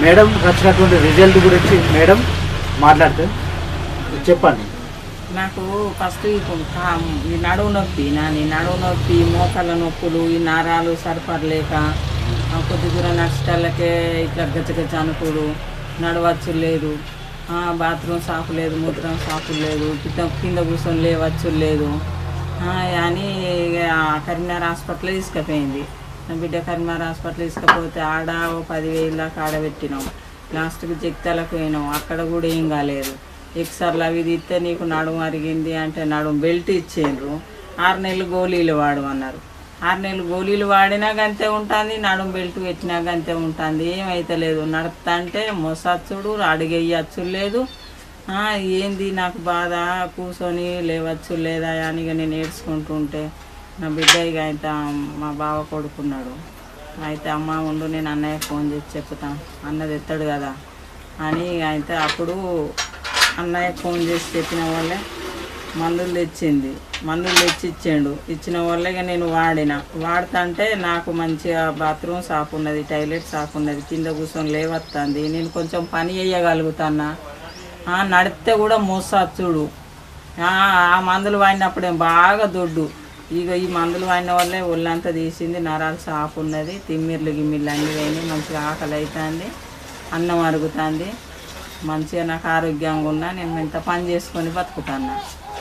Madam వచ్చినటువంటి result గురించి madam మాట్లాడితే చెప్పండి నాకు ఫస్ట్ ఇప్పుడు కా- ఈ నడువు నొప్పి నా ఈ నడువు నొప్పి మోకాళ్ళ నొప్పులు ఈ నరాలు సరిపడలేక ఆ కొద్ది దూరం నడిచేటల్లకే ఇట్లా గచ్చగచ్చ అనుకోడు నడవచ్చు లేదు ఆ, బాత్రూమ్ సాపు లేదు మూత్రం సాపు లేదు కింద కింద కూర్చొని లేవచ్చు లేదు ఆ, అని ఇక కరీంనగర్ హాస్పిటల్ తీసుకుపోయింది నా బిడ్డ కరీంనగర్ హాస్పిటల్ తీసుకుపోతే ఆడ ఓ పదివేలు దాకా ఆడబెట్టినాం లాస్ట్కి జగిత్యాలకు పోయినాం అక్కడ కూడా ఏం కాలేదు ఎక్సర్లు అవి తీస్తే నీకు నడుము అరిగింది అంటే నడుము బెల్ట్ ఇచ్చిండ్రు ఆరు నెలలు గోళీలు వాడు అన్నారు ఆరు నెలలు గోళీలు వాడినా గంతే ఉంటుంది నడుము బెల్ట్ పెట్టినా గంతే ఉంటుంది ఏమైతే లేదు నడుపుతా అంటే మొసచ్చుడు అడిగేయచ్చు లేదు ఆ, ఏంది నాకు బాధ కూర్చొని లేవచ్చు లేదా అని ఇక నేను ఏడ్చుకుంటుంటే నా బిడ్డ ఇక అయితే మా బావ కొడుకున్నాడు అయితే అమ్మ ఉండు నేను అన్నయ్య ఫోన్ చేసి చెప్తా అన్నది ఎత్తాడు కదా అని ఇక అయితే అప్పుడు అన్నయ్య ఫోన్ చేసి చెప్పిన వాళ్ళే మందులు తెచ్చింది మందులు తెచ్చి ఇచ్చిండు ఇచ్చిన వల్ల ఇక నేను వాడిన వాడుతుంటే నాకు మంచిగా బాత్రూమ్ సాఫ్ ఉన్నది టాయిలెట్ సాఫ్ ఉన్నది కింద కూర్చొని లేవస్తుంది నేను కొంచెం పని చేయగలుగుతానా ఆ, నడిపితే కూడా మోసచ్చుడు ఆ ఆ మందులు వాడినప్పుడే బాగా దొడ్డు ఇక ఈ మందులు వాడిన వల్లే ఒళ్ళంతా తీసింది నరాలు సాఫ్ ఉన్నది తిమ్మిర్లు గిమ్మిర్లు అన్నీ పోయినాయి మంచిగా ఆకలి అవుతుంది అన్నం అరుగుతుంది మంచిగా నాకు ఆరోగ్యంగా ఉన్నా నేను ఇంత పని చేసుకొని బతుకుతాను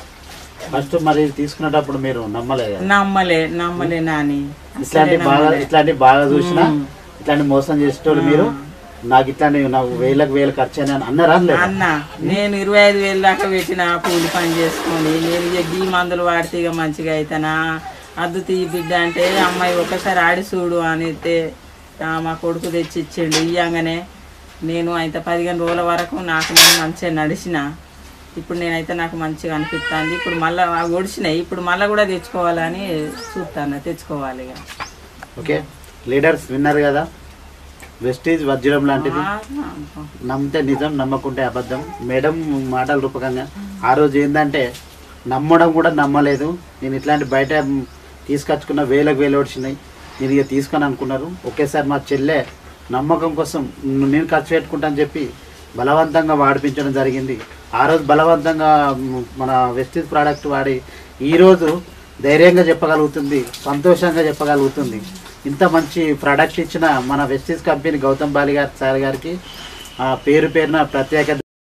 ఫస్ట్ మరి తీసుకునేటప్పుడు మీరు నమ్మలేదు నమ్మలే నమ్మలే నాని ఇట్లాంటి బాగా ఇట్లాంటి బాగా చూసినా ఇట్లాంటి మోసం చేసేటోళ్ళు మీరు నాకు ఇట్లాంటి నాకు వేలకు వేలు ఖర్చు అని అన్నారా అనలేదా? అన్న నేను ఇరవై ఐదు వేలు దాకా పెట్టిన కూలి పని చేసుకొని నేను ఇక గీ మందులు వాడితే ఇక మంచిగా అవుతానా అద్దు తీ బిడ్డ అంటే అమ్మాయి ఒకసారి ఆడి చూడు అని అయితే ఆ, మా కొడుకు తెచ్చి ఇచ్చిండు ఇయ్యంగానే నేను అయితే పదిహేను రోజుల వరకు నాకు నేను మంచిగా నడిచిన ఇప్పుడు నేనైతే నాకు మంచిగా అనిపిస్తుంది ఇప్పుడు మళ్ళీ ఒడిచినాయి ఇప్పుడు మళ్ళీ కూడా తెచ్చుకోవాలని చూస్తాను తెచ్చుకోవాలి ఇక ఓకే లీడర్స్ విన్నారు కదా వెస్టీజ్ వజ్రం లాంటిది ఆ, నమ్మితే నిజం నమ్మకుంటే అబద్ధం మేడం మాటల రూపకంగా ఆ రోజు ఏంటంటే నమ్మడం కూడా నమ్మలేదు నేను ఇట్లాంటి బయట తీసుకొచ్చుకున్న వేలకు వేలు వచ్చినాయి నేను ఇక తీసుకొని అనుకున్నారు ఒకేసారి మా చెల్లె నమ్మకం కోసం ను- నేను ఖర్చు పెట్టుకుంటాను చెప్పి బలవంతంగా వాడిపించడం జరిగింది ఆ రోజు బలవంతంగా మ్, మన వెస్టీజ్ ప్రోడక్ట్ వాడి ఈరోజు ధైర్యంగా చెప్పగలుగుతుంది సంతోషంగా చెప్పగలుగుతుంది ఇంత మంచి ప్రోడక్ట్ ఇచ్చిన మన వెస్టీజ్ కంపెనీ గౌతమ్ బాలి గారి సార్ గారికి ఆ, పేరు పేరున ప్రత్యేక